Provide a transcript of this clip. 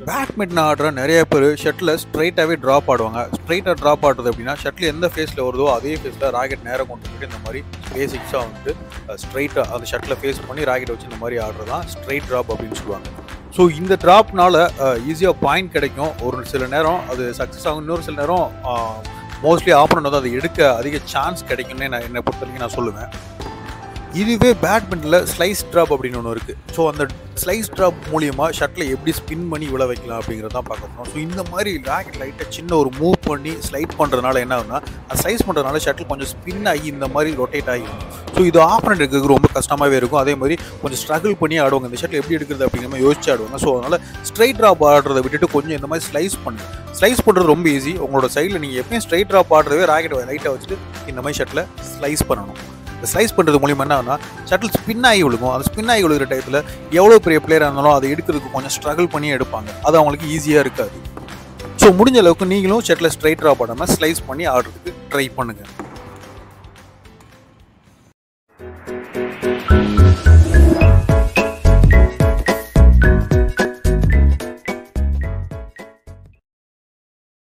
badminton ஆடுற நிறைய பேர் ஷட்டில் ஸ்ட்ரைட்டாகவே ட்ராப் ஆடுவாங்க ஸ்ட்ரைட்டாக ட்ராப் ஆடுறது அப்படின்னா ஷட்டில் எந்த ஃபேஸில் வருதோ அதே ஃபேஸில் ராக்கெட் நேரம் கொண்டு போயிட்டு இந்த மாதிரி பேசிக்ஸாக வந்துட்டு ஸ்ட்ரைட்டாக அந்த ஷட்டில் ஃபேஸ் பண்ணி ராக்கெட் வச்சு இந்த மாதிரி ஆடுறது தான் ஸ்ட்ரைட் ட்ராப் அப்படின்னு சொல்லுவாங்க ஸோ இந்த ட்ராப்னால ஈஸியாக பாயிண்ட் கிடைக்கும் ஒரு சில நேரம் அது சக்ஸஸ் ஆகும் இன்னொரு சில நேரம் மோஸ்ட்லி ஆப்பனண்ட் வந்து அதை எடுக்க அதிக சான்ஸ் கிடைக்கும்னு நான் என்னை பொறுத்த வரைக்கும் நான் சொல்லுவேன் இதுவே பேட்மிண்டனில் ஸ்லைஸ் ட்ராப் அப்படின்னு ஒன்று இருக்குது ஸோ அந்த ஸ்லைஸ் ட்ராப் மூலியமாக ஷட்டில் எப்படி ஸ்பின் பண்ணி விழ வைக்கலாம் அப்படிங்கிறத தான் பார்க்க போகிறோம் ஸோ இந்த மாதிரி ராக்கெட் லைட்டாக சின்ன ஒரு மூவ் பண்ணி ஸ்லைட் பண்ணுறதுனால என்ன ஆகுனா அது ஸ்லைஸ் பண்ணுறதுனால ஷட்டில் கொஞ்சம் ஸ்பின் ஆகி இந்த மாதிரி ரொட்டேட் ஆகிடும் ஸோ இது ஆப்பனண்ட் இருக்கிறதுக்கு ரொம்ப கஷ்டமாகவே இருக்கும் அதே மாதிரி கொஞ்சம் ஸ்ட்ரகிள் பண்ணி ஆடுவாங்க இந்த ஷட்டில் எப்படி எடுக்கிறது அப்படிங்கிற மாதிரி யோசிச்சு ஆடுவாங்க ஸோ அதனால் ஸ்ட்ரைட் ட்ராப் ஆடுறதை விட்டுட்டு கொஞ்சம் இந்த மாதிரி ஸ்லைஸ் பண்ணுங்க ஸ்லைஸ் பண்ணுறது ரொம்ப ஈஸி உங்களோட சைடில் நீங்கள் எப்பயும் ஸ்ட்ரைட் ட்ராப் ஆடுறதே ராக்கெட் லைட்டாக வச்சுட்டு இந்த மாதிரி ஷட்டில் ஸ்லைஸ் பண்ணணும் இந்த ஸ்லைஸ் பண்ணுறது மூலியமா என்ன ஆகுனா ஷட்டில் ஸ்பின் ஆகி விழுகும் அது ஸ்பின் ஆகி விழுகிற டயத்தில் எவ்வளோ பெரிய பிளேயராக இருந்தாலும் அதை எடுக்கிறதுக்கு கொஞ்சம் ஸ்ட்ரகிள் பண்ணி எடுப்பாங்க அது அவங்களுக்கு ஈஸியாக இருக்காது ஸோ முடிஞ்ச அளவுக்கு நீங்களும் ஷட்டில் ஸ்ட்ரைட் ட்ராப் ஆடாமல் ஸ்லைஸ் பண்ணி ஆடுறதுக்கு ட்ரை பண்ணுங்கள்